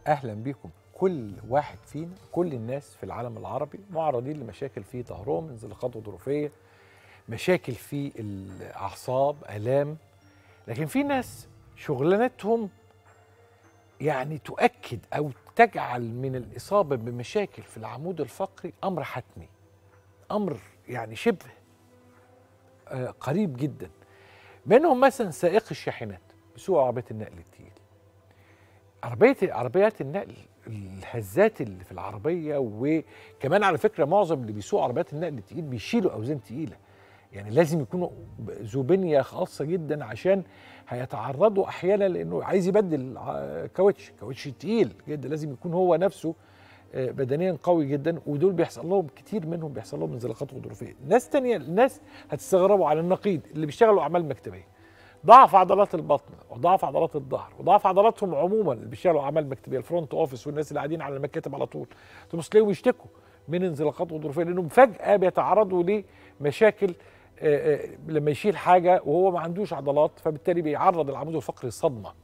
اهلا بيكم كل واحد فينا كل الناس في العالم العربي معرضين لمشاكل في ظهرهم انزلاقات غضروفيه مشاكل في الاعصاب الام لكن في ناس شغلانتهم يعني تؤكد او تجعل من الاصابه بمشاكل في العمود الفقري امر حتمي امر يعني شبه آه، قريب جدا منهم مثلا سائق الشاحنات بيسوقوا عربيه النقل التقيل عربيه عربيات النقل الهزات اللي في العربيه وكمان على فكره معظم اللي بيسوقوا عربيات النقل التقيل بيشيلوا اوزان تقيله يعني لازم يكونوا ذو بنيه خاصه جدا عشان هيتعرضوا احيانا لانه عايز يبدل ع- كاوتش كاوتش تقيل جدا لازم يكون هو نفسه آه، بدنيا قوي جدا ودول بيحصل لهم كتير منهم بيحصل لهم انزلاقات غضروفيه ناس تانية الناس هتستغربوا على النقيض اللي بيشتغلوا اعمال مكتبيه ضعف عضلات البطن وضعف عضلات الظهر وضعف عضلاتهم عموما اللي بيشتغلوا اعمال مكتبيه الفرونت اوفيس والناس اللي قاعدين على المكاتب على طول تبص تلاقيهم يشتكوا من انزلاقات غضروفيه لانهم فجاه بيتعرضوا لمشاكل آه، آه، لما يشيل حاجه وهو ما عندوش عضلات فبالتالي بيعرض العمود الفقري للصدمه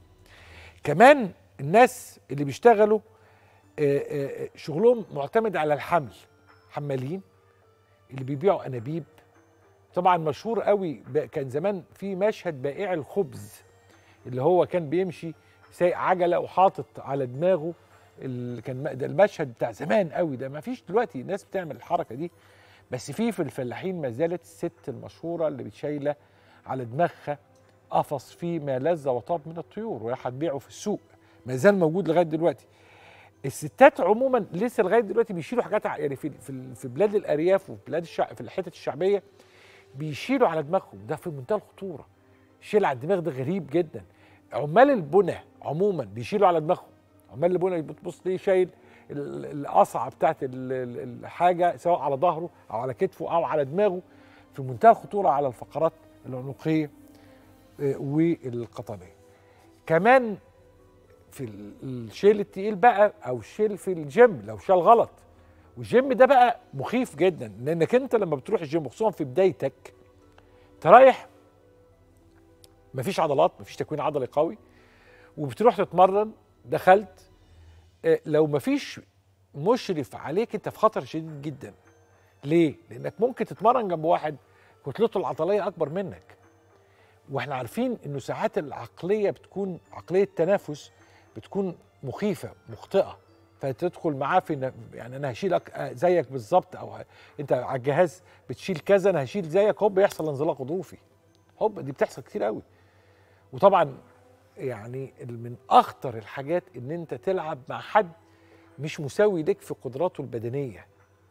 كمان الناس اللي بيشتغلوا آه، آه، شغلهم معتمد على الحمل حمالين اللي بيبيعوا انابيب طبعا مشهور قوي ب- كان زمان في مشهد بائع الخبز اللي هو كان بيمشي سايق عجله وحاطط على دماغه ال- كان م- ده المشهد بتاع زمان قوي ده ما فيش دلوقتي ناس بتعمل الحركه دي بس في في الفلاحين ما زالت الست المشهوره اللي بتشايله على دماغها قفص فيه ما لذ وطاب من الطيور وهي هتبيعه في السوق ما زال موجود لغايه دلوقتي الستات عموما لسه لغايه دلوقتي بيشيلوا حاجات ع- يعني في في في بلاد الارياف وفي بلاد الشع... في الحتت الشعبيه بيشيلوا على دماغهم ده في منتهى الخطوره الشيل على الدماغ ده غريب جدا عمال البنى عموما بيشيلوا على دماغهم عمال البنى بتبص ليه شايل ال- القصعه بتاعت ال- ال- الحاجه سواء على ظهره او على كتفه او على دماغه في منتهى الخطوره على الفقرات العنقيه آه، والقطنيه كمان في ال- الشيل التقيل بقى او الشيل في الجيم لو شال غلط والجيم ده بقى مخيف جدا لانك انت لما بتروح الجيم خصوصا في بدايتك انت رايح مفيش عضلات مفيش تكوين عضلي قوي وبتروح تتمرن دخلت آه، لو مفيش مشرف عليك انت في خطر شديد جدا ليه لانك ممكن تتمرن جنب واحد كتلته العضليه اكبر منك واحنا عارفين انه ساعات العقليه بتكون عقليه تنافس بتكون مخيفه مخطئه فتدخل معاه في ن- يعني انا هشيلك آه، زيك بالظبط او ه- انت على الجهاز بتشيل كذا انا هشيل زيك هوب يحصل انزلاق غضروفي هوب دي بتحصل كتير قوي وطبعا يعني ال- من اخطر الحاجات ان انت تلعب مع حد مش مساوي لك في قدراته البدنيه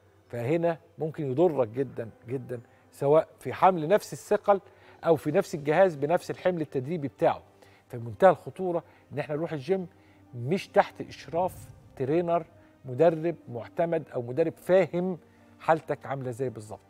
فهنا ممكن يضرك جدا جدا سواء في حمل نفس الثقل او في نفس الجهاز بنفس الحمل التدريبي بتاعه فمنتهى الخطوره ان احنا نروح الجيم مش تحت اشراف ترينر مدرب معتمد او مدرب فاهم حالتك عامله ازاي بالظبط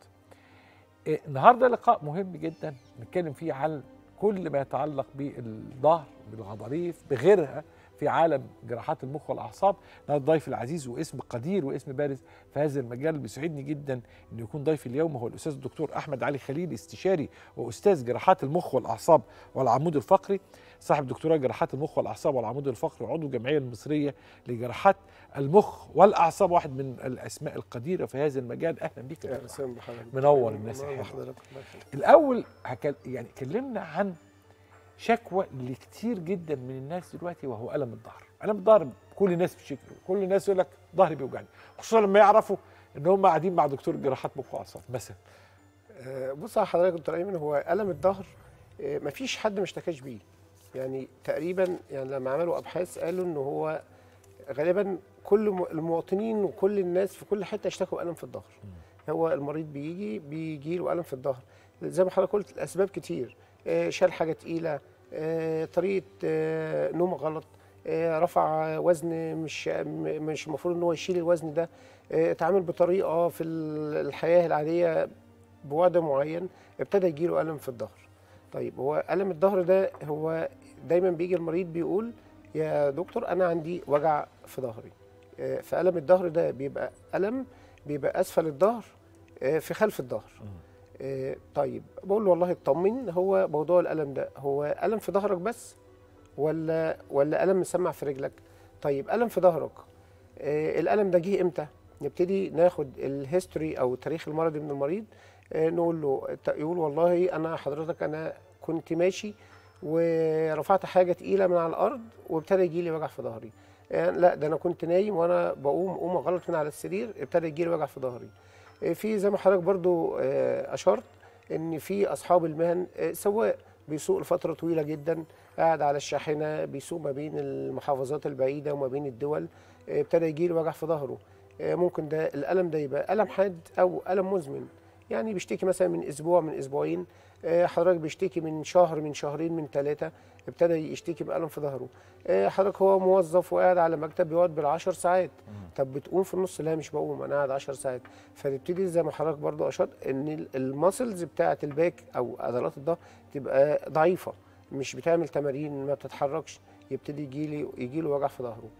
إيه، النهارده لقاء مهم جدا نتكلم فيه عن كل ما يتعلق بالظهر بالغضاريف بغيرها في عالم جراحات المخ والاعصاب النهارده ضيفي العزيز واسم قدير واسم بارز في هذا المجال بيسعدني جدا ان يكون ضيفي اليوم هو الاستاذ الدكتور احمد علي خليل استشاري واستاذ جراحات المخ والاعصاب والعمود الفقري صاحب دكتوراه جراحات المخ والاعصاب والعمود الفقري وعضو الجمعيه المصريه لجراحات المخ والاعصاب واحد من الاسماء القديره في هذا المجال اهلا بيك يا يا دكتور حسين بحضرتك منور الناس منور الحلوة. حضرتك الله يخليك. الاول هكل... يعني كلمنا عن شكوى لكتير جدا من الناس دلوقتي وهو الم الظهر الم الظهر كل الناس بتشكي كل الناس يقول لك ظهري بيوجعني خصوصا لما يعرفوا ان هم قاعدين مع دكتور جراحات مخ واعصاب مثلا آه، بص على حضرتك يا دكتور ايمن هو الم الظهر آه، مفيش حد ما اشتكاش بيه يعني تقريبا يعني لما عملوا ابحاث قالوا ان هو غالبا كل م- المواطنين وكل الناس في كل حته اشتكوا الم في الظهر هو المريض بيجي بيجي له الم في الظهر زي ما حضرتك قلت الاسباب كتير آه، شال حاجه تقيله آه، طريقه آه، نوم غلط آه، رفع وزن مش م- مش المفروض ان هو يشيل الوزن ده آه، اتعامل بطريقه في ال- الحياه العاديه بوضع معين ابتدى يجيله الم في الظهر طيب هو الم الظهر ده هو دايما بيجي المريض بيقول يا دكتور انا عندي وجع في ظهري آه، فالم الظهر ده بيبقى الم بيبقى اسفل الظهر آه، في خلف الظهر آه، طيب بقول له والله اطمن هو موضوع الالم ده هو الم في ظهرك بس ولا ولا الم مسمع في رجلك طيب الم في ظهرك آه الالم ده جه امتى نبتدي ناخد الهيستوري او التاريخ المرضي من المريض آه نقول له يقول والله انا حضرتك انا كنت ماشي ورفعت حاجه تقيله من على الارض وابتدى يجي لي وجع في ظهري آه لا ده انا كنت نايم وانا بقوم قوم غلط من على السرير ابتدى يجي لي وجع في ظهري آه في زي ما حضرتك برضو آه اشرت ان في اصحاب المهن آه سواق بيسوق لفتره طويله جدا قاعد على الشاحنه بيسوق ما بين المحافظات البعيده وما بين الدول آه ابتدى يجي له وجع في ظهره آه ممكن ده الالم ده يبقى الم حاد او الم مزمن يعني بيشتكي مثلا من اسبوع من اسبوعين آه حضرتك بيشتكي من شهر من شهرين من ثلاثه ابتدى يشتكي بالم في ظهره آه حضرتك هو موظف وقاعد على مكتب بيقعد بالعشر ساعات طب بتقوم في النص لا مش بقوم انا قاعد 10 ساعات فتبتدي زي ما حضرتك برضو اشرت ان الماسلز بتاعه الباك او عضلات الظهر تبقى ضعيفه مش بتعمل تمارين ما بتتحركش يبتدي يجي لي يجي له وجع في ظهره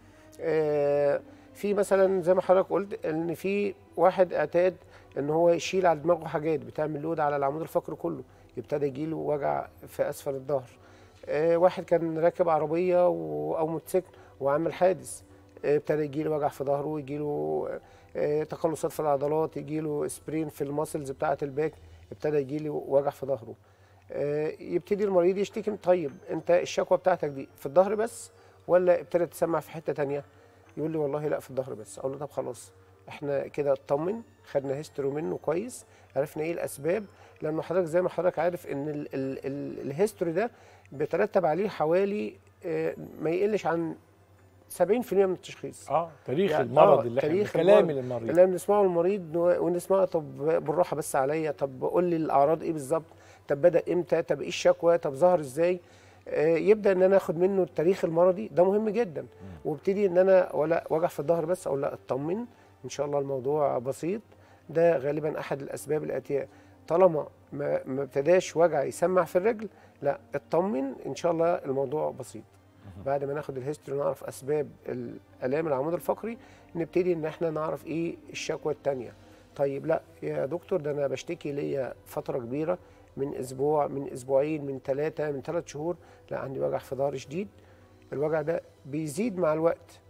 آه في مثلا زي ما حضرتك قلت ان في واحد اعتاد ان هو يشيل على دماغه حاجات بتعمل لود على العمود الفقري كله يبتدي يجي له وجع في اسفل الظهر آه واحد كان راكب عربيه و- او موتوسيكل وعمل حادث آه، ابتدى يجي له وجع في ظهره يجي له آه، تقلصات في العضلات يجي له سبرين في الماسلز بتاعه الباك ابتدى يجي له وجع في ظهره آه، يبتدي المريض يشتكي طيب انت الشكوى بتاعتك دي في الظهر بس ولا ابتدت تسمع في حته تانية يقول لي والله لا في الظهر بس اقول له طب خلاص احنا كده اطمن خدنا هيستوري منه كويس عرفنا ايه الاسباب لانه حضرتك زي ما حضرتك عارف ان ال ال ال الهيستوري ده بيترتب عليه حوالي آه، ما يقلش عن 70% من التشخيص اه تاريخ يعني المرض آه، اللي احنا تاريخ كلام المرض. المريض اللي بنسمعه المريض و- ونسمعه طب بالراحه بس عليا طب قول لي الاعراض ايه بالظبط طب بدا امتى طب ايه الشكوى طب ظهر ازاي آه، يبدا ان انا اخد منه التاريخ المرضي ده مهم جدا وابتدي ان انا ولا وجع في الظهر بس اقول لا اطمن ان شاء الله الموضوع بسيط ده غالبا احد الاسباب الاتيه طالما ما ما ابتداش وجع يسمع في الرجل لا اطمن ان شاء الله الموضوع بسيط بعد ما ناخد الهيستوري نعرف اسباب الالام العمود الفقري نبتدي ان احنا نعرف ايه الشكوى التانية طيب لا يا دكتور ده انا بشتكي ليا فتره كبيره من اسبوع من اسبوعين من ثلاثه من ثلاث شهور لا عندي وجع في ظهري شديد الوجع ده بيزيد مع الوقت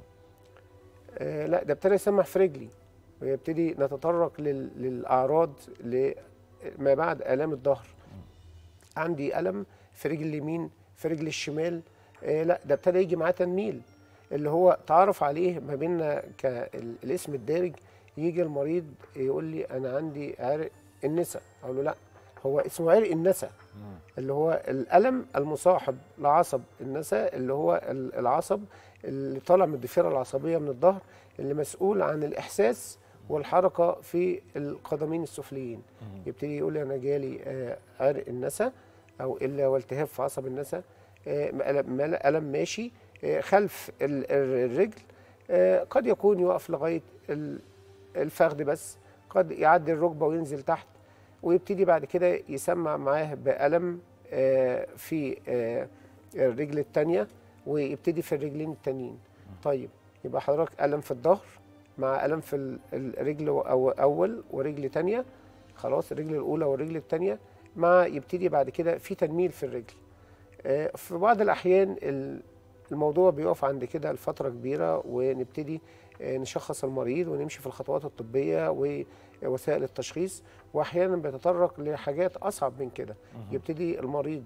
آه لا ده ابتدى يسمع في رجلي ويبتدي نتطرق لل- للاعراض ل- ما بعد الام الظهر عندي الم في رجل اليمين في رجل الشمال آه لا ده ابتدى يجي معاه تنميل اللي هو تعرف عليه ما بيننا كالاسم الدارج يجي المريض يقول لي انا عندي عرق النسا اقول له لا هو اسمه عرق النسا اللي هو الالم المصاحب لعصب النسا اللي هو ال- العصب اللي طالع من الضفيره العصبيه من الظهر اللي مسؤول عن الاحساس والحركه في القدمين السفليين يبتدي يقول لي انا جالي آه، عرق النسا او الا والتهاب في عصب النسا آه، الم ألم ماشي آه، خلف ال- ال- الرجل آه، قد يكون يقف لغايه ال- الفخذ بس قد يعدي الركبه وينزل تحت ويبتدي بعد كده يسمع معاه بألم آه، في آه، الرجل التانية ويبتدي في الرجلين التانيين طيب يبقى حضرتك ألم في الظهر مع ألم في ال- الرجل أو أول ورجل تانية خلاص الرجل الأولى والرجل التانية مع يبتدي بعد كده في تنميل في الرجل آه، في بعض الأحيان ال- الموضوع بيقف عند كده لفترة كبيرة ونبتدي آه، نشخص المريض ونمشي في الخطوات الطبية ووسائل التشخيص واحيانا بيتطرق لحاجات اصعب من كده يبتدي المريض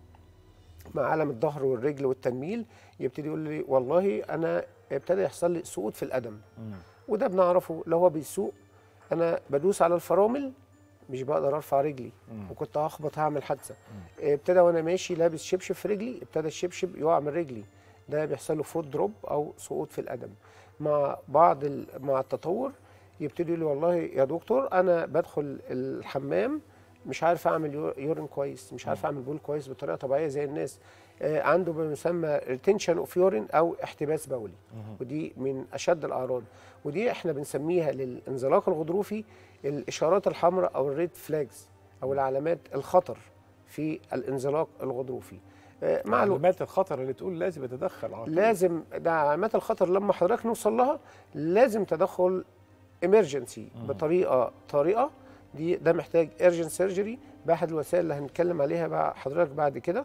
مع الم الظهر والرجل والتنميل يبتدي يقول لي والله انا ابتدى يحصل لي سقوط في القدم وده بنعرفه لو هو بيسوق انا بدوس على الفرامل مش بقدر ارفع رجلي وكنت هخبط هعمل حادثه ابتدى وانا ماشي لابس شبشب في رجلي ابتدى الشبشب يقع من رجلي ده بيحصل له فوت دروب او سقوط في القدم مع بعض ال- مع التطور يبتدي يقول لي والله يا دكتور انا بدخل الحمام مش عارف اعمل يو- يورين كويس مش عارف اعمل بول كويس بطريقه طبيعيه زي الناس آه، عنده ما يسمى ريتنشن اوف يورين او احتباس بولي ودي من اشد الاعراض ودي احنا بنسميها للانزلاق الغضروفي الاشارات الحمراء او الريد فلاجز او العلامات الخطر في الانزلاق الغضروفي آه، مع الوقت معلومات الخطر اللي تقول لازم يتدخل على طول. لازم ده علامات الخطر لما حضرتك نوصل لها لازم تدخل امرجنسي بطريقه طارئه دي ده محتاج ايرجنت سيرجري باحد الوسائل اللي هنتكلم عليها بقى حضرتك بعد كده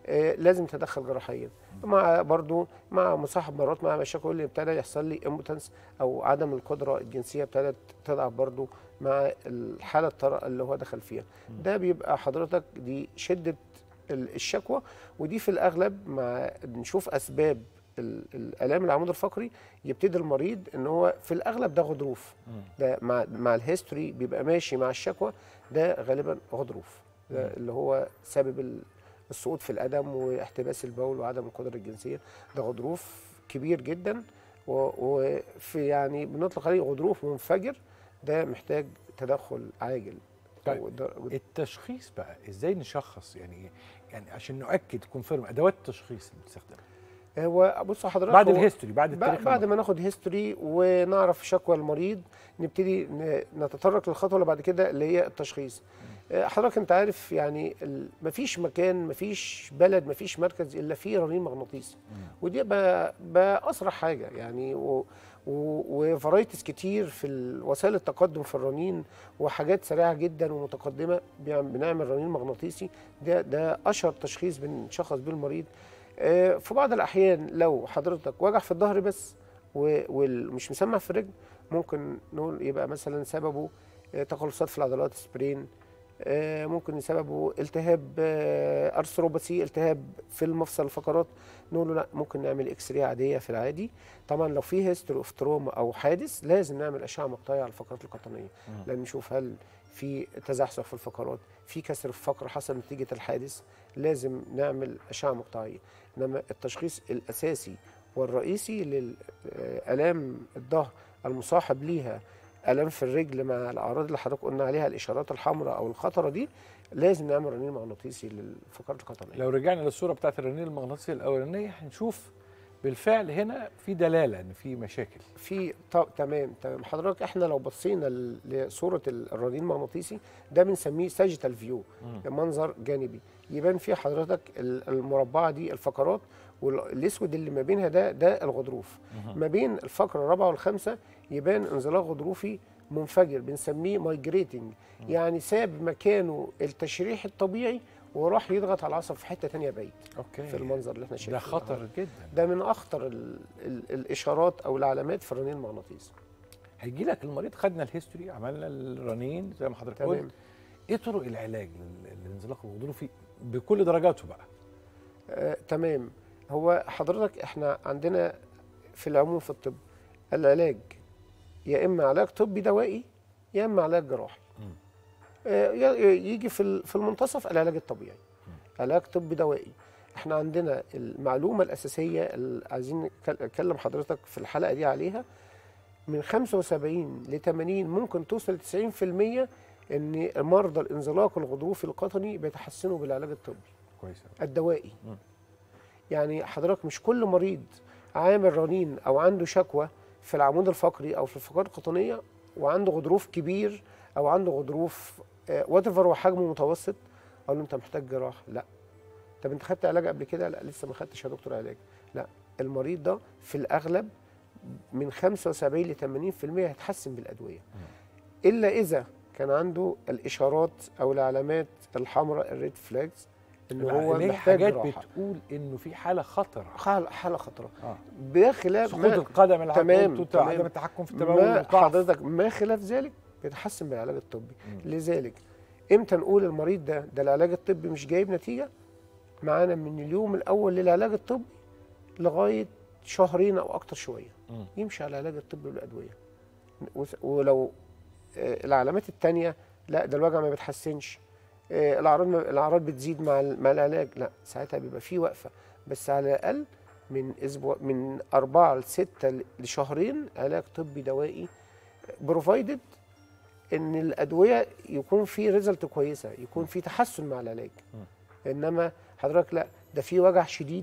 آه، لازم يتدخل جراحيا مع برضو مع مصاحب مرات مع مشاكل اللي ابتدى يحصل لي امبوتنس او عدم القدره الجنسيه ابتدت تضعف برضو مع الحاله الطارئه اللي هو دخل فيها ده بيبقى حضرتك دي شده ال- الشكوى ودي في الاغلب مع نشوف اسباب ال- الالام العمود الفقري يبتدي المريض ان هو في الاغلب ده غضروف ده مع مع الهيستوري بيبقى ماشي مع الشكوى ده غالبا غضروف ده مم. اللي هو سبب ال- السقوط في القدم واحتباس البول وعدم القدره الجنسيه ده غضروف كبير جدا و- وفي يعني بنطلق عليه غضروف منفجر ده محتاج تدخل عاجل طيب. أو ده- التشخيص بقى ازاي نشخص يعني يعني عشان نؤكد كونفيرم ادوات التشخيص اللي بنستخدمها هو بص حضرتك بعد هو- الهيستوري بعد بع- التاريخ بعد المرضي. ما ناخد هيستوري ونعرف شكوى المريض نبتدي ن- نتطرق للخطوه اللي بعد كده اللي هي التشخيص آه، حضرتك انت عارف يعني ال- مفيش مكان مفيش بلد مفيش مركز الا فيه رنين مغناطيسي ودي بقى, بقى اسرع حاجه يعني و وفرايتيز كتير في ال- وسائل التقدم في الرنين وحاجات سريعه جدا ومتقدمه بيعم- بنعمل رنين مغناطيسي ده ده اشهر تشخيص بنشخص بيه المريض آه، في بعض الاحيان لو حضرتك وجع في الظهر بس و- ومش مسمع في الرجل ممكن نقول يبقى مثلا سببه آه، تقلصات في العضلات سبرين آه، ممكن سببه التهاب آه، ارثروباسي التهاب في المفصل الفقرات نقول له لا ممكن نعمل اكس راي عاديه في العادي طبعا لو في هيستوري اوف تروما او حادث لازم نعمل اشعه مقطعيه على الفقرات القطنيه مم. لان نشوف هل في تزحزح في الفقرات في كسر في الفقره حصل نتيجه الحادث لازم نعمل اشعه مقطعيه انما التشخيص الاساسي والرئيسي للالام الظهر المصاحب ليها الام في الرجل مع الاعراض اللي حضرتك قلنا عليها الاشارات الحمراء او الخطره دي لازم نعمل رنين مغناطيسي للفقرات القطنيه لو رجعنا للصوره بتاعت الرنين المغناطيسي الاولانيه هنشوف بالفعل هنا في دلاله ان في مشاكل في طب تمام تمام حضرتك احنا لو بصينا ل- لصوره ال- الرنين المغناطيسي ده بنسميه ساجيتال فيو منظر جانبي يبان فيه حضرتك ال- المربعه دي الفقرات والاسود اللي ما بينها ده ده الغضروف ما بين الفقره الرابعه والخامسه يبان انزلاق غضروفي منفجر بنسميه مايجريتنج يعني ساب مكانه التشريح الطبيعي وراح يضغط على العصب في حته تانية بعيد اوكي في المنظر اللي احنا شايفينه ده خطر جدا ده من اخطر ال ال الاشارات او العلامات في الرنين المغناطيسي هيجي لك المريض خدنا الهيستوري عملنا الرنين زي ما حضرتك قلت تمام ايه طرق العلاج لل- للانزلاق الغضروفي بكل درجاته بقى آه، تمام هو حضرتك احنا عندنا في العموم في الطب العلاج يا اما علاج طبي دوائي يا اما علاج جراحي مم. آه، ي- يجي في ال- في المنتصف العلاج الطبيعي علاج طبي دوائي احنا عندنا المعلومه الاساسيه اللي عايزين نك- نتكلم حضرتك في الحلقه دي عليها من 75 ل 80 ممكن توصل ل 90% ان مرضى الانزلاق الغضروفي القطني بيتحسنوا بالعلاج الطبي كويس أوي. الدوائي مم. يعني حضرتك مش كل مريض عامل رنين او عنده شكوى في العمود الفقري او في الفقرات القطنيه وعنده غضروف كبير او عنده غضروف وات ايفر وحجمه متوسط اقول له انت محتاج جراحه لا طب انت خدت علاج قبل كده لا لسه ما خدتش يا دكتور علاج لا المريض ده في الاغلب من 75 ل 80% هيتحسن بالادويه الا اذا كان عنده الاشارات او العلامات الحمراء الريد فلاجز ان هو اللي هي محتاج حاجات جراحه بتقول انه في حاله خطر حاله حاله خطره اه بخلاف سقوط ما, القدم اللي تمام، حضرتك قلت تمام. عدم التحكم في التبول ما والضعف. حضرتك ما خلاف ذلك بيتحسن بالعلاج الطبي مم. لذلك امتى نقول المريض ده ده العلاج الطبي مش جايب نتيجه معانا من اليوم الاول للعلاج الطبي لغايه شهرين او اكتر شويه مم. يمشي على العلاج الطبي والادويه وس- ولو آه، العلامات التانية لا ده الوجع ما بيتحسنش آه، الاعراض ما- الاعراض بتزيد مع ال- مع العلاج لا ساعتها بيبقى في وقفه بس على الاقل من اسبوع من اربعه لسته ل- لشهرين علاج طبي دوائي بروفايدد ان الادويه يكون في ريزلت كويسه يكون في تحسن مع العلاج انما حضرتك لا ده في وجع شديد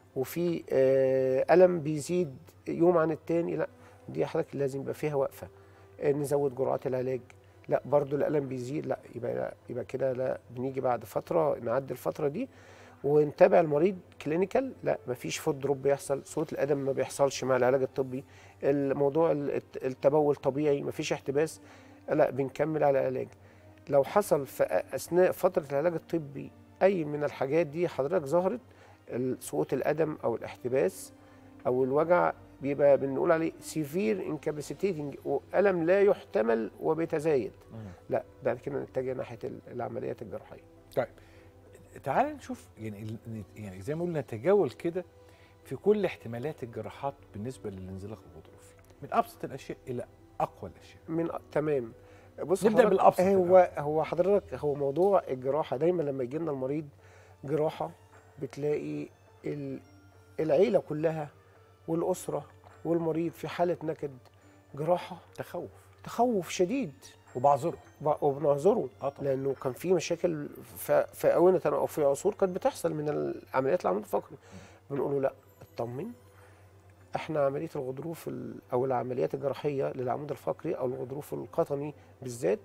وفي آه، الم بيزيد يوم عن التاني لا دي حضرتك لازم يبقى فيها وقفه آه، نزود جرعات العلاج لا برضو الالم بيزيد لا يبقى لا يبقى كده لا بنيجي بعد فتره نعدي الفتره دي ونتابع المريض كلينيكال لا مفيش فود دروب بيحصل صوت القدم ما بيحصلش مع العلاج الطبي الموضوع الت- التبول طبيعي مفيش احتباس لا بنكمل على العلاج لو حصل في اثناء فتره العلاج الطبي اي من الحاجات دي حضرتك ظهرت ال- سقوط القدم او الاحتباس او الوجع بيبقى بنقول عليه سيفير انكاباسيتيتنج والم لا يحتمل وبيتزايد مم. لا بعد كده نتجه ناحيه ال- العمليات الجراحيه طيب تعال نشوف يعني ال- يعني زي ما قلنا نتجول كده في كل احتمالات الجراحات بالنسبه للانزلاق الغضروفي من ابسط الاشياء الى اقوى الاشياء من تمام بص نبدأ حضرتك، بالأبسط هو هو حضرتك هو موضوع الجراحه دايما لما يجي لنا المريض جراحه بتلاقي ال- العيله كلها والاسره والمريض في حاله نكد جراحه تخوف تخوف شديد وبعذره ب- وبنعذره اه طبعا لانه كان في مشاكل ف- في اونه او في عصور كانت بتحصل من العمليات العمود الفقري بنقول له لا اطمن احنا عمليه الغضروف ال- او العمليات الجراحيه للعمود الفقري او الغضروف القطني بالذات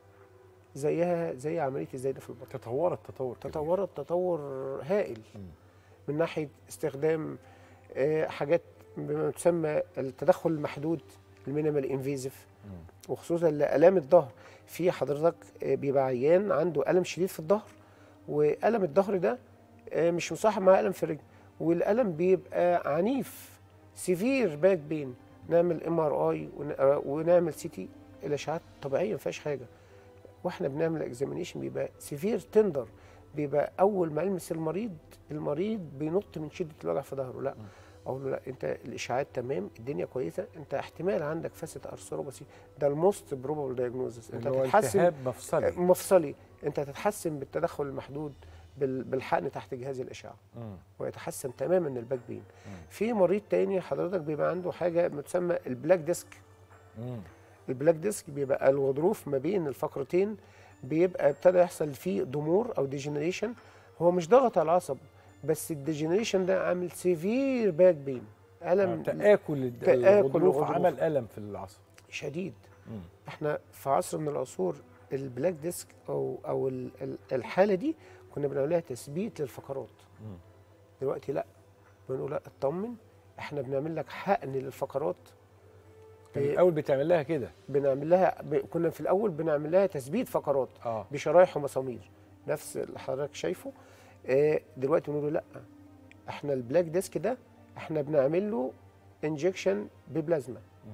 زيها زي عمليه الزايده في البطن تطورت تطور كبير. تطورت تطور هائل مم. من ناحيه استخدام آه، حاجات بما تسمى التدخل المحدود المينيمال انفيزيف مم. وخصوصا لالام الظهر في حضرتك آه، بيبقى عيان عنده الم شديد في الظهر والم الظهر ده آه، مش مصاحب مع الم في الرجل والالم بيبقى عنيف سيفير باك بين نعمل ام ار اي ونعمل سي تي الاشعاعات طبيعيه ما فيهاش حاجه واحنا بنعمل اكزامينيشن بيبقى سيفير تندر بيبقى اول ما المس المريض المريض بينط من شده الوجع في ظهره لا اقول له لا انت الاشاعات تمام الدنيا كويسه انت احتمال عندك فاسد ارثروباسي ده الموست بروبابل دايجنوزس انت اللي هو هتتحسن التهاب مفصلي مفصلي انت هتتحسن بالتدخل المحدود بال- بالحقن تحت جهاز الاشعه مم. ويتحسن تماما الباك بين مم. في مريض تاني حضرتك بيبقى عنده حاجه بتسمى البلاك ديسك مم. البلاك ديسك بيبقى الغضروف ما بين الفقرتين بيبقى ابتدى يحصل فيه ضمور او ديجنريشن هو مش ضغط على العصب بس الديجنريشن ده عامل سيفير باك بين آه، الم تآكل الد- تآكل الغضروف الغضروف. عمل ألم في العصب شديد مم. احنا في عصر من العصور البلاك ديسك او او ال- ال- الحاله دي كنا بنعمل لها تثبيت للفقرات مم. دلوقتي لا بنقول لا اطمن احنا بنعمل لك حقن للفقرات كان إيه. الأول بتعمل لها كده بنعمل لها ب... كنا في الاول بنعمل لها تثبيت فقرات اه بشرايح ومسامير نفس اللي حضرتك شايفه آه، دلوقتي بنقول له لا احنا البلاك ديسك ده احنا بنعمل له انجكشن ببلازما مم.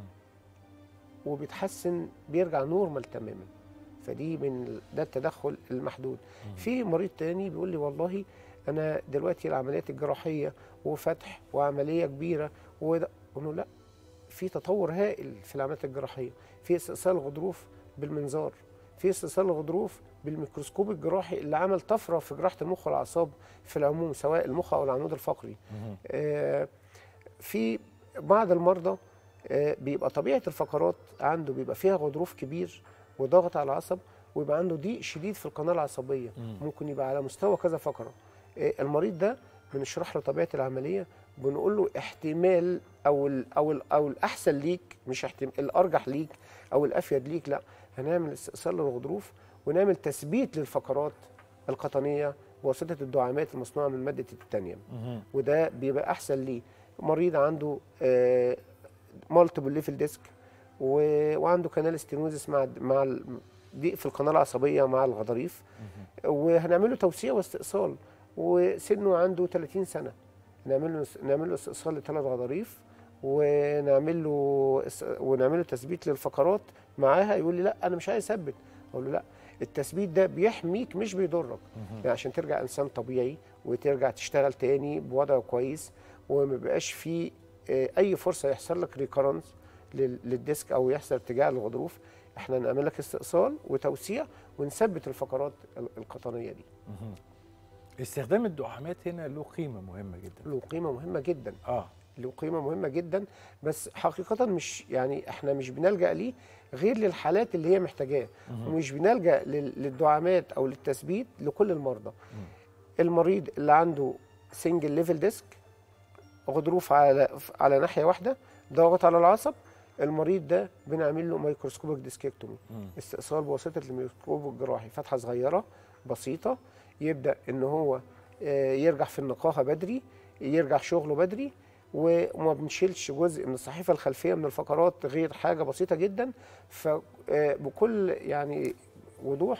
وبيتحسن بيرجع نورمال تماما فدي من ال- ده التدخل المحدود في مريض تاني بيقول لي والله انا دلوقتي العمليات الجراحيه وفتح وعمليه كبيره وده أقول له لا في تطور هائل في العمليات الجراحيه في استئصال غضروف بالمنظار في استئصال غضروف بالميكروسكوب الجراحي اللي عمل طفره في جراحه المخ والاعصاب في العموم سواء المخ او العمود الفقري مم. آه، في بعض المرضى آه، بيبقى طبيعه الفقرات عنده بيبقى فيها غضروف كبير وضغط على العصب ويبقى عنده ضيق شديد في القناه العصبيه مم. ممكن يبقى على مستوى كذا فقره آه، المريض ده بنشرح له طبيعه العمليه بنقول له احتمال او ال او ال او الاحسن ليك مش احتمال الارجح ليك او الافيد ليك لا هنعمل استئصال للغضروف ونعمل تثبيت للفقرات القطنيه بواسطه الدعامات المصنوعه من ماده التيتانيوم مم. وده بيبقى احسن ليه مريض عنده مالتيبل ليفل ديسك وعنده كانال ستينوزس مع مع ال- ضيق في القناه العصبيه مع الغضاريف وهنعمل له توسيع واستئصال وسنه عنده 30 سنه نعمل له نعمل له استئصال لثلاث غضاريف ونعمل له اس- ونعمل له تثبيت للفقرات معاها يقول لي لا انا مش عايز اثبت اقول له لا التثبيت ده بيحميك مش بيضرك يعني عشان ترجع انسان طبيعي وترجع تشتغل تاني بوضع كويس وما يبقاش فيه آه، اي فرصه يحصل لك ريكرنس للديسك او يحصل ارتجاع للغضروف احنا نعمل لك استئصال وتوسيع ونثبت الفقرات ال- القطنيه دي مم. استخدام الدعامات هنا له قيمة مهمة جدا له قيمه مهمه جدا اه له قيمه مهمه جدا بس حقيقه مش يعني احنا مش بنلجا ليه غير للحالات اللي هي محتاجاه مهم. ومش بنلجا لل- للدعامات او للتثبيت لكل المرضى المريض اللي عنده سنجل ليفل ديسك غضروف على على ناحيه واحده ضغط على العصب المريض ده بنعمل له مايكروسكوبيك ديسككتومي مم. استئصال بواسطه الميكروسكوب الجراحي فتحه صغيره بسيطه يبدا ان هو آه، يرجع في النقاهه بدري يرجع شغله بدري وما بنشيلش جزء من الصحيفه الخلفيه من الفقرات غير حاجه بسيطه جدا فبكل يعني وضوح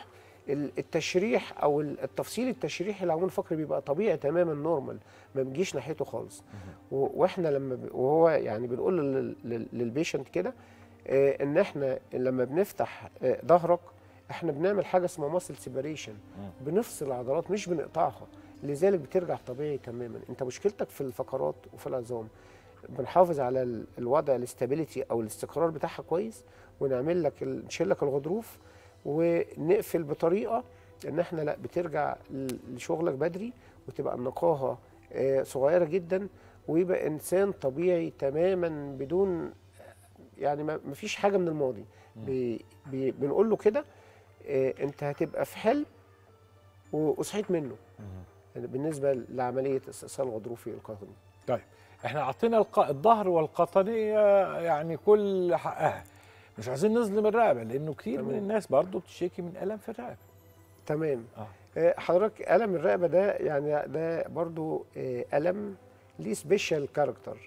ال- التشريح او ال- التفصيل التشريحي للعمود الفقري بيبقى طبيعي تماما نورمال ما بنجيش ناحيته خالص و- واحنا لما ب- وهو يعني بنقول لل- لل- للبيشنت كده آه، ان احنا لما بنفتح آه، ظهرك احنا بنعمل حاجه اسمها ماسل سيبريشن بنفصل العضلات مش بنقطعها لذلك بترجع طبيعي تماما انت مشكلتك في الفقرات وفي العظام بنحافظ على ال- الوضع الاستابيليتي او الاستقرار بتاعها كويس ونعمل لك ال- نشيل لك الغضروف ونقفل بطريقه ان احنا لا بترجع ل- لشغلك بدري وتبقى النقاهه آه، صغيره جدا ويبقى انسان طبيعي تماما بدون يعني ما ما فيش حاجه من الماضي بي بي بنقول له كده آه، انت هتبقى في حلم و- وصحيت منه يعني بالنسبه لعمليه استئصال غضروفي القطني طيب احنا عطينا الق... الظهر والقطنيه يعني كل حقها مش عايزين نظلم الرقبه لانه كتير من تمام. الناس برضو بتشتكي من الم في الرقبه تمام اه آه، حضرتك الم الرقبه ده يعني ده برضو آه، الم ليه سبيشال كاركتر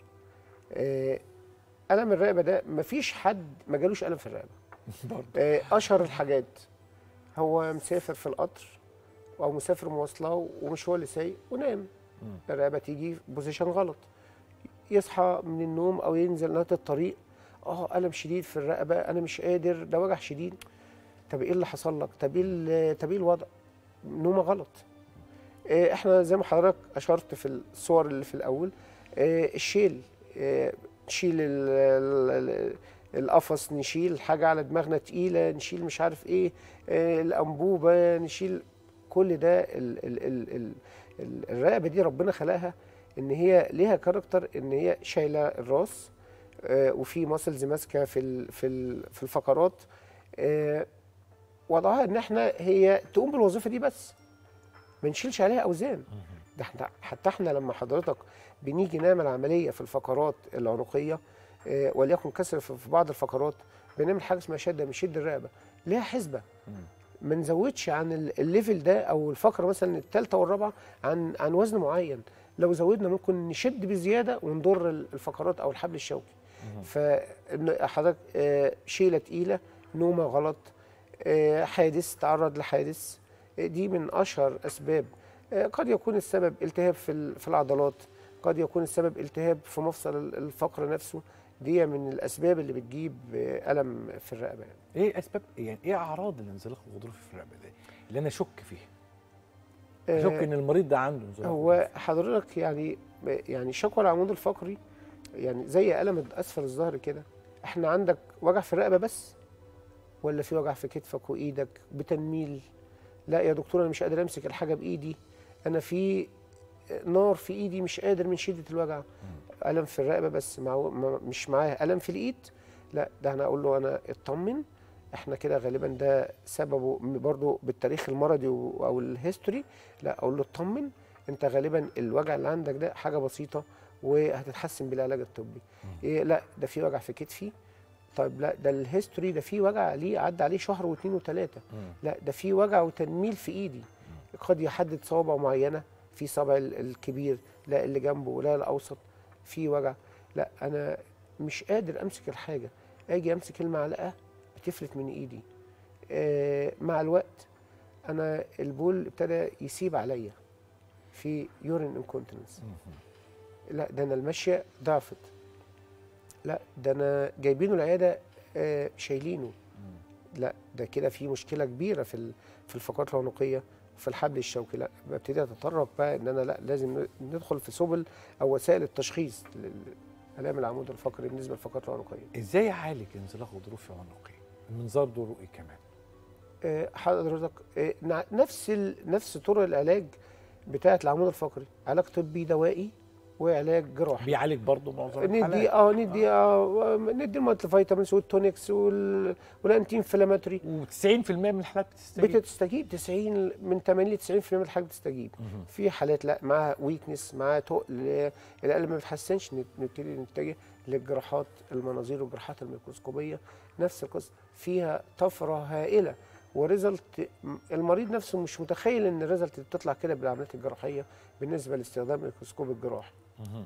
الم الرقبه ده مفيش حد ما جالوش الم في الرقبه برضو آه، اشهر الحاجات هو مسافر في القطر او مسافر مواصله ومش هو اللي سايق ونام مم. الرقبه تيجي في بوزيشن غلط يصحى من النوم او ينزل نهايه الطريق اه الم شديد في الرقبه انا مش قادر ده وجع شديد طب ايه اللي حصل لك طب ايه ال- طب ايه الوضع نومه غلط آه، احنا زي ما حضرتك اشرت في الصور اللي في الاول آه، الشيل آه، نشيل ال- ال- ال- القفص نشيل حاجه على دماغنا تقيله نشيل مش عارف ايه آه، الانبوبه نشيل كل ده ال ال ال ال ال الرقبه دي ربنا خلقها ان هي ليها كاركتر ان هي شايله الراس آه، وفي ماسلز ماسكه في ال في ال في الفقرات آه، وضعها ان احنا هي تقوم بالوظيفه دي بس ما نشيلش عليها اوزان ده احنا حتى احنا لما حضرتك بنيجي نعمل عمليه في الفقرات العنقيه آه، وليكن كسر في في بعض الفقرات بنعمل حاجه اسمها شده بنشد الرقبه ليها حسبه ما نزودش عن ال- الليفل ده او الفقره مثلا الثالثه والرابعه عن عن وزن معين لو زودنا ممكن نشد بزياده ونضر ال- الفقرات او الحبل الشوكي فحضرتك آه، شيله تقيله نومه غلط آه، حادث تعرض لحادث آه، دي من اشهر اسباب آه، قد يكون السبب التهاب في ال- في العضلات قد يكون السبب التهاب في مفصل ال- الفقر نفسه دي من الاسباب اللي بتجيب آه، الم في الرقبه يعني. ايه اسباب يعني ايه اعراض الانزلاق الغضروفي في الرقبه دي اللي انا اشك فيها آه، اشك ان المريض ده عنده انزلاق هو غضروفي. حضرتك يعني يعني شكوى العمود الفقري يعني زي ألم اسفل الظهر كده احنا عندك وجع في الرقبه بس ولا في وجع في كتفك وايدك بتنميل لا يا دكتور انا مش قادر امسك الحاجه بايدي انا في نار في ايدي مش قادر من شده الوجع الم في الرقبه بس مع ما- مش معاه الم في الايد لا ده انا اقول له انا اطمن احنا كده غالبا ده سببه م- برضو بالتاريخ المرضي و- او الهيستوري لا اقول له اطمن انت غالبا الوجع اللي عندك ده حاجه بسيطه وهتتحسن بالعلاج الطبي إيه لا ده في وجع في كتفي طيب لا ده الهيستوري ده في وجع عليه عدى عليه شهر واثنين وثلاثه مم. لا ده في وجع وتنميل في ايدي قد يحدد صوابع معينه في صابع ال- الكبير لا اللي جنبه لا الاوسط في وجع لا انا مش قادر امسك الحاجه اجي امسك المعلقه بتفلت من ايدي آه مع الوقت انا البول ابتدى يسيب عليا في يورين انكونتيننس لا ده انا المشيه ضعفت لا ده انا جايبينه العياده آه شايلينه لا ده كده في مشكله كبيره في ال- في الفقرات العنقيه وفي الحبل الشوكي لا ببتدي اتطرق بقى ان انا لا لازم ن- ندخل في سبل او وسائل التشخيص للالام العمود الفقري بالنسبه للفقرات العنقيه ازاي اعالج انزلاق غضروفي عنقي المنظار دوره ايه كمان آه، حضرتك آه، نع- نفس ال... نفس طرق العلاج بتاعه العمود الفقري علاج طبي دوائي وعلاج جراحي بيعالج برضه معظم ندي الحالات اه ندي اه ندي المالتي فيتامينز والتونكس وال... والانتي انفلاماتوري و90% من الحالات بتستجيب بتستجيب 90 من 80 ل 90% من الحاجات بتستجيب مهم. في حالات لا معاها ويكنس معاها تقل القلب ما بيتحسنش نت- نبتدي نتجه للجراحات المناظير والجراحات الميكروسكوبيه نفس القصه فيها طفره هائله وريزلت المريض نفسه مش متخيل ان الريزلت بتطلع كده بالعمليات الجراحيه بالنسبه لاستخدام الميكروسكوب الجراحي مهم.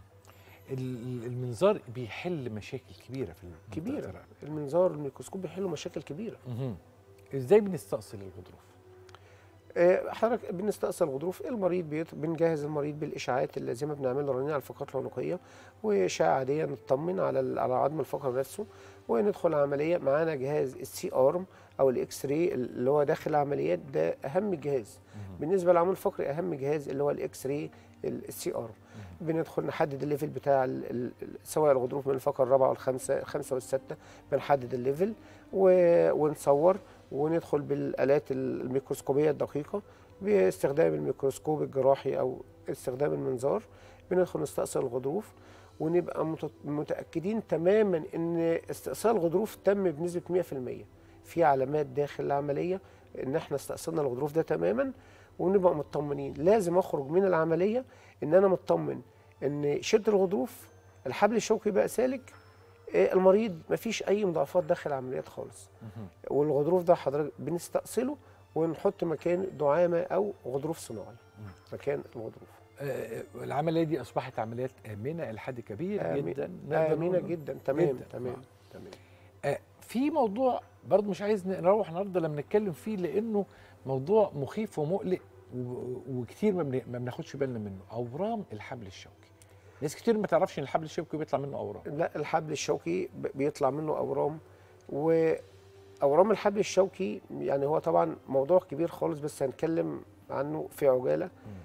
ال- المنظار بيحل مشاكل كبيره في منطقة كبيره الرقبة. المنظار الميكروسكوب بيحلوا مشاكل كبيره مهم. ازاي بنستأصل الغضروف آه، حضرتك بنستأصل الغضروف المريض بيط... بنجهز المريض بالاشعاعات اللازمه بنعمل له رنين على الفقرات العنقيه واشعه عاديه نطمن على ال- على عظم الفقره نفسه وندخل العمليه معانا جهاز السي ارم او الاكس راي اللي هو داخل العمليات ده اهم جهاز بالنسبه للعمود الفقري اهم جهاز اللي هو الاكس راي السي ارم بندخل نحدد الليفل بتاع ال- ال- ال- سواء الغضروف من الفقره الرابعه والخامسه الخامسه والسادسه بنحدد الليفل و- ونصور وندخل بالالات الميكروسكوبيه الدقيقه باستخدام الميكروسكوب الجراحي او استخدام المنظار بندخل نستأصل الغضروف ونبقى مت- متاكدين تماما ان استئصال الغضروف تم بنسبه 100% في علامات داخل العمليه ان احنا استأصلنا الغضروف ده تماما ونبقى مطمنين لازم اخرج من العمليه ان انا مطمن ان شد الغضروف الحبل الشوكي بقى سالك آه، المريض مفيش اي مضاعفات داخل العمليات خالص والغضروف ده حضرتك بنستأصله ونحط مكان دعامه او غضروف صناعي مكان الغضروف آه، العمليه دي اصبحت عمليات امنه لحد كبير آمن- جدا نقدر امنه نقول- جدا تمام جداً. تمام آه. تمام آه، في موضوع برضه مش عايز نروح النهارده لما نتكلم فيه لانه موضوع مخيف ومقلق و- وكتير ما بن- ما بناخدش بالنا منه اورام الحبل الشوكي ناس كتير ما تعرفش ان الحبل الشوكي بيطلع منه اورام لا الحبل الشوكي ب- بيطلع منه اورام واورام الحبل الشوكي يعني هو طبعا موضوع كبير خالص بس هنتكلم عنه في عجاله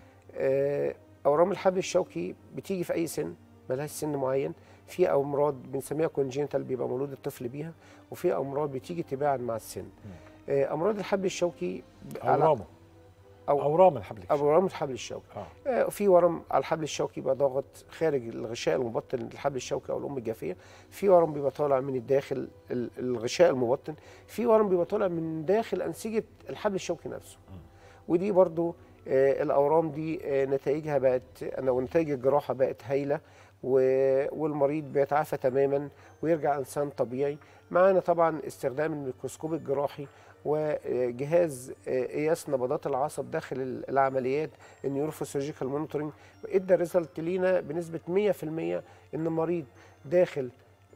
آه، اورام الحبل الشوكي بتيجي في اي سن ملهاش سن معين في امراض بنسميها كونجينيتال بيبقى مولود الطفل بيها وفي امراض بتيجي تباعا مع السن آه، امراض الحبل الشوكي ب- على- اورامه أو- اورام الحبل الشوكي اورام الحبل الشوكي اه آه، في ورم على الحبل الشوكي بيبقى ضاغط خارج الغشاء المبطن للحبل الشوكي او الام الجافيه في ورم بيبقى طالع من الداخل ال- الغشاء المبطن في ورم بيبقى طالع من داخل انسجه الحبل الشوكي نفسه ودي برضو آه، الاورام دي آه، نتائجها بقت او نتائج الجراحه بقت هايله و- والمريض بيتعافى تماما ويرجع انسان طبيعي معانا طبعا استخدام الميكروسكوب الجراحي وجهاز آه، قياس نبضات العصب داخل ال- العمليات النيوروفيسيولوجيكال مونيتورنج ادى ريزلت لينا بنسبه 100% ان المريض داخل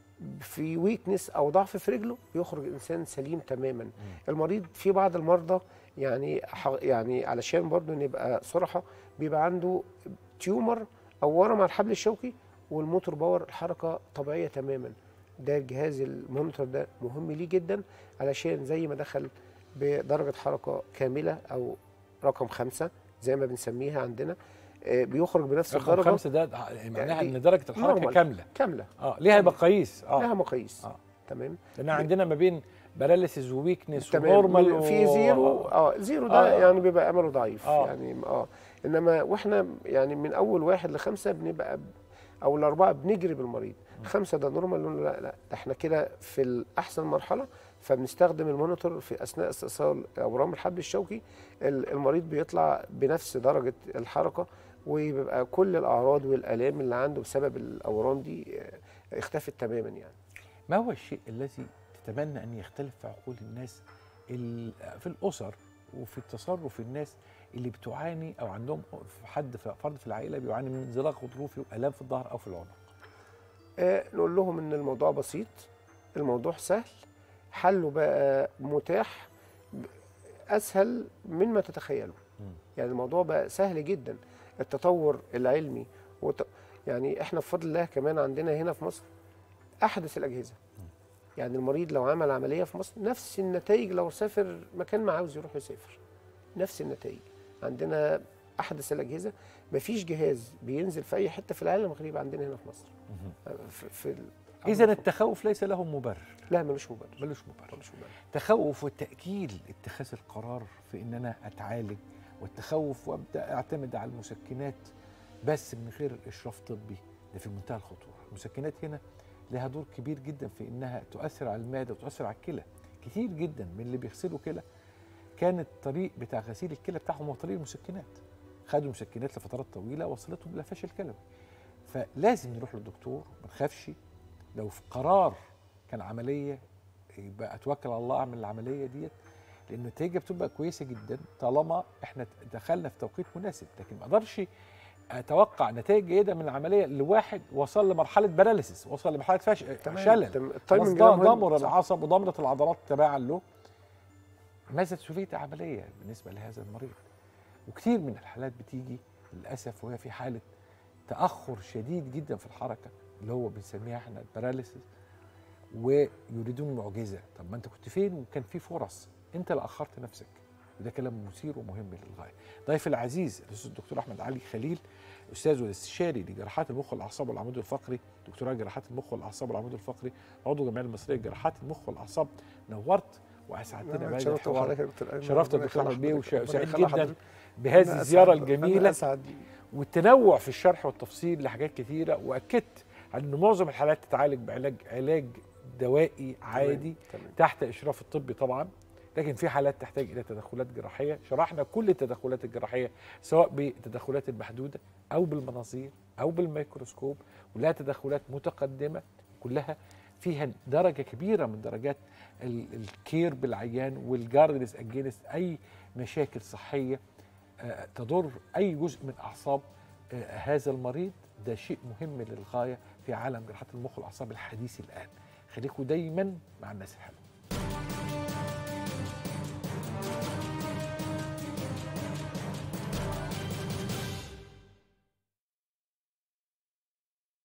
في ويكنس او ضعف في رجله بيخرج انسان سليم تماما المريض في بعض المرضى يعني ح- يعني علشان برضه نبقى صراحه بيبقى عنده تيومر او ورم على الحبل الشوكي والموتور باور الحركه طبيعيه تماما ده الجهاز المونيتور ده مهم ليه جدا علشان زي ما دخل بدرجه حركه كامله او رقم خمسة زي ما بنسميها عندنا آه، بيخرج بنفس رقم الدرجه خمسة ده معناها يعني ان درجه الحركه normal. كامله كامله اه ليها مقاييس اه لها مقاييس آه. تمام لان عندنا ما بين باراليسيس وويكنس تمام ونورمال في زيرو اه زيرو ده آه. يعني بيبقى امله ضعيف آه. يعني اه انما واحنا يعني من اول واحد لخمسه بنبقى ب- او الاربعه بنجري بالمريض خمسه ده نورمال نقول له لا لا ده احنا كده في احسن مرحله فبنستخدم المونيتور في اثناء استئصال اورام الحبل الشوكي ال- المريض بيطلع بنفس درجه الحركه وبيبقى كل الاعراض والالام اللي عنده بسبب الاورام دي آه، اختفت تماما يعني ما هو الشيء الذي تتمنى ان يختلف في عقول الناس ال- في الاسر وفي التصرف الناس اللي بتعاني او عندهم حد في- فرد في العائله بيعاني من انزلاق غضروفي والام في الظهر او في العنق آه، نقول لهم ان الموضوع بسيط الموضوع سهل حله بقى متاح ب- اسهل مما تتخيلوا مم. يعني الموضوع بقى سهل جدا التطور العلمي وت... يعني احنا بفضل الله كمان عندنا هنا في مصر احدث الاجهزه يعني المريض لو عمل عمليه في مصر نفس النتائج لو سافر مكان ما عاوز يروح يسافر نفس النتائج عندنا احدث الاجهزه مفيش جهاز بينزل في اي حته في العالم غير يبقى عندنا هنا في مصر في, في ال- اذا التخوف ليس له مبرر لا ملوش مبرر ملوش مبرر ملوش مبرر تخوف والتاكيل اتخاذ القرار في ان انا اتعالج والتخوف وابدا اعتمد على المسكنات بس من غير اشراف طبي ده في منتهى الخطوره المسكنات هنا لها دور كبير جدا في انها تؤثر على المعده وتؤثر على الكلى كتير جدا من اللي بيغسلوا كلى كان الطريق بتاع غسيل الكلى بتاعهم هو طريق المسكنات خدوا مسكنات لفترات طويله وصلتهم الى فشل كلوي فلازم نروح للدكتور ما نخافش لو في قرار كان عمليه يبقى اتوكل على الله اعمل العمليه ديت لان النتيجه بتبقى كويسه جدا طالما احنا دخلنا في توقيت مناسب لكن ما اقدرش اتوقع نتائج جيده من العمليه لواحد وصل لمرحله باراليسيس وصل لمرحله فش... تمام شلل تم- خلاص التايمنج ده ده مهم. ضمر صح. العصب وضمرت العضلات تباعا له ماذا تفيد عمليه بالنسبه لهذا المريض وكثير من الحالات بتيجي للاسف وهي في حاله تاخر شديد جدا في الحركه اللي هو بنسميها احنا الباراليسيس ويريدون معجزه طب ما انت كنت فين وكان في فرص انت اللي اخرت نفسك وده كلام مثير ومهم للغايه ضيف العزيز الاستاذ الدكتور احمد علي خليل استاذ والاستشاري لجراحات المخ والاعصاب والعمود الفقري دكتوراه جراحات المخ والاعصاب والعمود الفقري عضو الجمعيه المصريه لجراحات المخ والاعصاب نورت واسعدتنا أنا بهذا اتشرفت الحوار بحضرتك يا دكتور أيمن. شرفت ربنا الدكتور يخلي أحمد بيه حضرتك. وش- ربنا وسعيد يخلي جدا حضرتك. بهذه أنا الزياره أسعد- أنا الجميله اسعد والتنوع في الشرح والتفصيل لحاجات كثيره واكدت على ان معظم الحالات تتعالج بعلاج علاج دوائي عادي تمام. تحت اشراف الطبي طبعا لكن في حالات تحتاج الى تدخلات جراحيه شرحنا كل التدخلات الجراحيه سواء بالتدخلات المحدوده او بالمناظير او بالميكروسكوب ولها تدخلات متقدمه كلها فيها درجه كبيره من درجات ال- الكير بالعيان والجاردنس اجينست اي مشاكل صحيه آه، تضر اي جزء من اعصاب آه، هذا المريض ده شيء مهم للغايه في عالم جراحات المخ والاعصاب الحديث الان خليكم دايما مع الناس الحلوه